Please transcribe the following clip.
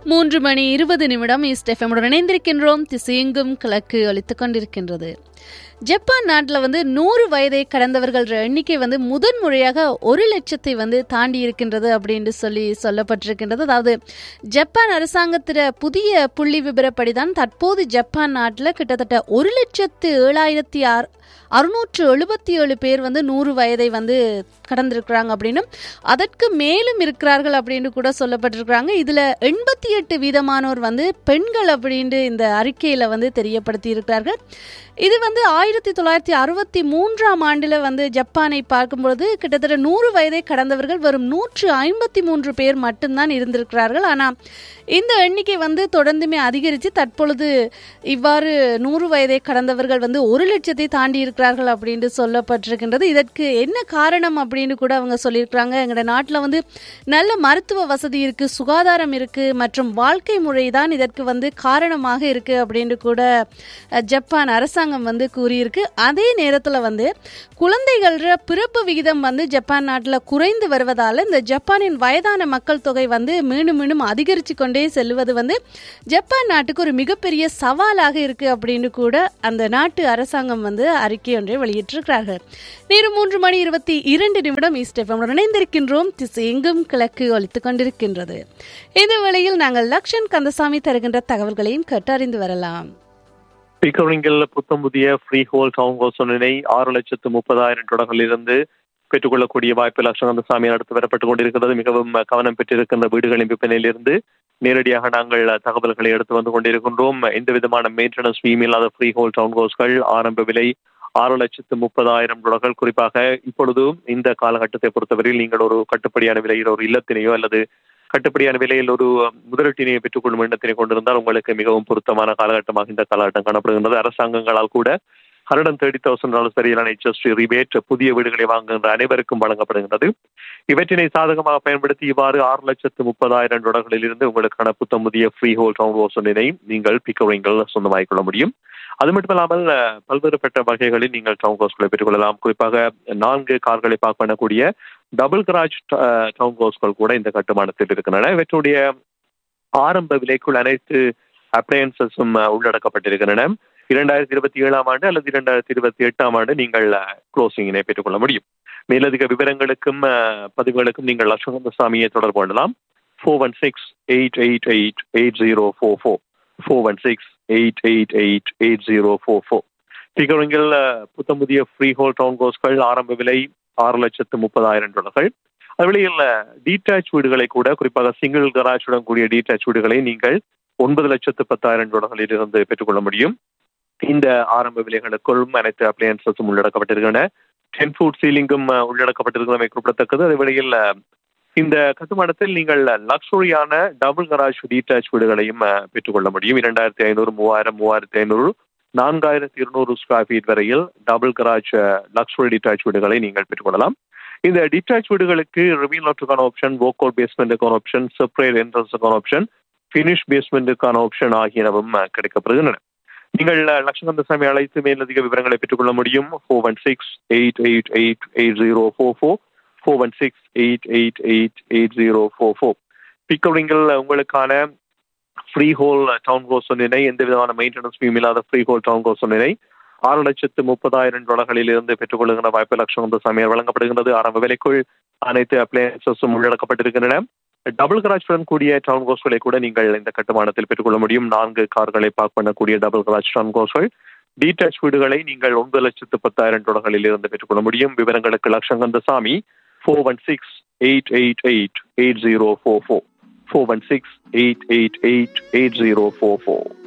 மூன்று மணி இருபது நிமிடம் ஈஸ்ட் எஃப்எம்முடன் இணைந்திருக்கின்றோம் திசையெங்கும் கிழக்கு ஒலித்துக் கொண்டிருக்கின்றது ஜப்பான் நாட்டில் வந்து நூறு வயதை கடந்தவர்கள் எண்ணிக்கை வந்து முதன் முறையாக ஒரு லட்சத்தை வந்து தாண்டி இருக்கின்றது அப்படின்னு சொல்லி சொல்லப்பட்டிருக்கின்றது அதாவது ஜப்பான் அரசாங்கத்திட புதிய புள்ளி விபரப்படிதான் தற்போது ஜப்பான் நாட்டில் கிட்டத்தட்ட ஒரு லட்சத்து ஏழாயிரத்தி ஆறு அறுநூற்று எழுபத்தி ஏழு பேர் வந்து நூறு வயதை வந்து கடந்திருக்கிறாங்க அப்படின்னும் அதற்கு மேலும் இருக்கிறார்கள் அப்படின்னு கூட சொல்லப்பட்டிருக்கிறாங்க இதில் எண்பத்தி எட்டு வீதமானோர் வந்து பெண்கள் அப்படின்ட்டு இந்த அறிக்கையில் வந்து தெரியப்படுத்தி இருக்கிறார்கள் இது வந்து ஆயிரத்தி தொள்ளாயிரத்தி அறுபத்தி மூன்றாம் ஆண்டில் வந்து ஜப்பானை பார்க்கும்பொழுது கிட்டத்தட்ட நூறு வயதை கடந்தவர்கள் வரும் நூற்று ஐம்பத்தி மூன்று பேர் மட்டும்தான் இருந்திருக்கிறார்கள் ஆனால் இந்த எண்ணிக்கை வந்து தொடர்ந்துமே அதிகரித்து தற்பொழுது இவ்வாறு நூறு வயதை கடந்தவர்கள் வந்து ஒரு லட்சத்தை தாண்டி இருக்கிறார்கள் அப்படின்னு சொல்லப்பட்டிருக்கின்றது இதற்கு என்ன காரணம் அப்படின்னு கூட அவங்க சொல்லியிருக்கிறாங்க எங்களோட நாட்டில் வந்து நல்ல மருத்துவ வசதி இருக்கு சுகாதாரம் இருக்கு மற்றும் வாழ்க்கை முறை தான் இதற்கு வந்து காரணமாக இருக்கு அப்படின்னு கூட அஹ், ஜப்பான் அரசாங்கம் வந்து கூறியிருக்கு அதே நேரத்தில் வந்து குழந்தைகள பிறப்பு விகிதம் வந்து ஜப்பான் நாட்டில் குறைந்து வருவதால் இந்த ஜப்பானின் வயதான மக்கள் தொகை வந்து மீண்டும் மீண்டும் அதிகரித்து கொண்டே செல்வது வந்து ஜப்பான் நாட்டுக்கு ஒரு மிகப்பெரிய சவாலாக இருக்கு அப்படின்னு கூட அந்த நாட்டு அரசாங்கம் வந்து அறிக்கை ஒன்றை வெளியிட்டிருக்கிறார்கள் நேரம் மூன்று மணி இருபத்தி இரண்டு நிமிடம் ஈஸ்ட் எஃப்எம் இணைந்திருக்கின்றோம் திசை எங்கும் கிழக்கு ஒலித்துக் கொண்டிருக்கின்றது இந்த வேளையில் நாங்கள் லக்ஷன் கந்தசாமி தருகின்ற தகவல்களையும் கேட்டறிந்து வரலாம் பிக்கரிங்கில் புத்தம் புதிய ஃப்ரீ ஹோல் டவுன் கோசனினை ஆறு லட்சத்து முப்பதாயிரம் தொடர்களிலிருந்து பெற்றுக்கொள்ளக்கூடிய வாய்ப்பு லட்சணந்தசாமி நடத்தி வரப்பட்டுக் கொண்டிருக்கிறது மிகவும் கவனம் பெற்றிருக்கின்ற வீடுகளின் விற்பனையிலிருந்து நேரடியாக நாங்கள் தகவல்களை எடுத்து வந்து கொண்டிருக்கின்றோம் எந்த விதமான மெயின்டெனன்ஸ் ஃபீம் இல்லாத ஃப்ரீ ஹோல் டவுன் கோஸ்கள் ஆரம்ப விலை ஆறு லட்சத்து முப்பதாயிரம் டாலர்கள் குறிப்பாக இப்பொழுது இந்த காலகட்டத்தை பொறுத்தவரையில் நீங்கள் ஒரு கட்டுப்படியான விலையில் ஒரு இல்லத்தினையோ அல்லது கட்டுப்படியான விலையில் ஒரு முதலீட்டினை பெற்றுக்கொள்ளும் எண்ணத்தினை கொண்டிருந்தால் உங்களுக்கு மிகவும் பொருத்தமான காலகட்டமாக இந்த காலகட்டம் காணப்படுகின்றது அரசாங்கங்களால் கூட ஹண்ட்ரட் தேர்ட்டி தௌசண்ட் டாலர்ஸ் வரையிலான ஹெச்எஸ்டி ரிபேட் புதிய வீடுகளை வாங்குகின்ற அனைவருக்கும் வழங்கப்படுகின்றது இவற்றினை சாதகமாக பயன்படுத்தி இவ்வாறு ஆறு லட்சத்து முப்பதாயிரம் டாலர்களில் இருந்து உங்களுக்கான புத்தம் புதிய ஃப்ரீ ஹோல் டவுன் ரோசனினை நீங்கள் பிக்கரிங்கள் சொந்தமாக்கிக் கொள்ள முடியும் அது மட்டுமல்லாமல் அஹ், பல்வேறுபட்ட வகைகளில் நீங்கள் டவுன் ஹவுஸ்களை பெற்றுக்கொள்ளலாம் குறிப்பாக நான்கு கார்களை பார்க் பண்ணக்கூடிய டபுள் கராஜ் டவுன் ஹவுஸ்கள் கூட இந்த கட்டுமானத்தில் இருக்கின்றன இவற்றுடைய ஆரம்ப விலைக்குள் அனைத்து அப்ளையன்சஸும் உள்ளடக்கப்பட்டிருக்கின்றன இரண்டாயிரத்தி இருபத்தி ஏழாம் ஆண்டு அல்லது இரண்டாயிரத்தி இருபத்தி எட்டாம் ஆண்டு நீங்கள் க்ளோசிங்கினை பெற்றுக்கொள்ள முடியும் மேலதிக விவரங்களுக்கும் அஹ், பதிவுகளுக்கும் நீங்கள் லட்சுமந்த சாமியை தொடர்பு கொள்ளலாம் four one six eight eight eight eight zero four four four one six eight eight eight eight zero four four பிகரிங்கில் புத்தம் புதிய ஃப்ரீ ஹோல் டவுன் கோஸ்கள் ஆரம்ப விலை ஆறு லட்சத்து முப்பதாயிரம் டாலர்கள் அதுவெளியில் டீடாச் வீடுகளை கூட குறிப்பாக சிங்கிள் கராஜுடன் கூடிய டீடாச் வீடுகளை நீங்கள் ஒன்பது லட்சத்து பத்தாயிரம் டாலர்களில் இருந்து பெற்றுக்கொள்ள முடியும் இந்த ஆரம்ப விலைகளுக்குள்ளும் அனைத்து அப்ளையன்சஸும் உள்ளடக்கப்பட்டிருக்கின்றன டென் ஃபுட் சீலிங்கும் அஹ், உள்ளடக்கப்பட்டிருக்கிறமை குறிப்பிடத்தக்கது அதே வேளையில் அஹ், இந்த கட்டுமானத்தில் நீங்கள் லக்ஸுரியான டபுள் கராஜ் டீடாச் வீடுகளையும் அஹ், பெற்றுக்கொள்ள முடியும் இரண்டாயிரத்தி ஐநூறு மூவாயிரம் மூவாயிரத்தி ஐநூறு நான்காயிரத்தி இருநூறு ஸ்கொயர் ஃபீட் வரையில் டபுள் கராஜ் லக்ஸுரி டிட்டாச் வீடுகளை நீங்கள் பெற்றுக்கொள்ளலாம் இந்த டிட்டாச் வீடுகளுக்கு ரிவீல் நாட்டுக்கான ஆப்ஷன் வோக்கோட் பேஸ்மெண்ட்டுக்கான ஆப்ஷன் செப்பரேட் என்ட்ரன்ஸுக்கான ஆப்ஷன் ஃபினிஷ் பேஸ்மெண்ட்டுக்கான ஆப்ஷன் ஆகியனவும் அஹ், கிடைக்கப்படுகின்றன நீங்கள் அஹ், லட்சகந்த சாமி அழைத்து மேலதிக விவரங்களை பெற்றுக்கொள்ள முடியும் four one six eight eight eight eight zero four four four one six eight eight eight eight zero four four பிக்கரிங்கில் உங்களுக்கான ஃப்ரீ ஹோல் டவுன் ஹோஸ் சொன்னினை எந்த விதமான மெயின்டெனன்ஸ் ஃபீம் இல்லாத ஃப்ரீ ஹோல் டவுன் ஹோஸ் சொன்னினை ஆறு லட்சத்து முப்பதாயிரம் டாலர்களில் இருந்து பெற்றுக்கொள்ளுகிற வாய்ப்பு லட்சம் வந்து சமையல் வழங்கப்படுகின்றது ஆரம்ப விலைக்குள் அனைத்து அப்ளையன்சஸும் உள்ளடக்கப்பட்டிருக்கின்றன டபுள் கராஜுடன் கூடிய டவுன் கோஸ்களை கூட நீங்கள் இந்த கட்டுமானத்தில் பெற்றுக்கொள்ள முடியும் நான்கு கார்களை பார்க் பண்ணக்கூடிய டபுள் கராஜ் டவுன் கோஸ்கள் டீடாச் வீடுகளை நீங்கள் ஒன்பது லட்சத்து பத்தாயிரம் டாலர்களில் இருந்து பெற்றுக்கொள்ள முடியும் விவரங்களுக்கு லட்சங்கந்த சாமி four one six eight eight eight eight zero four four four one six eight eight eight eight zero four four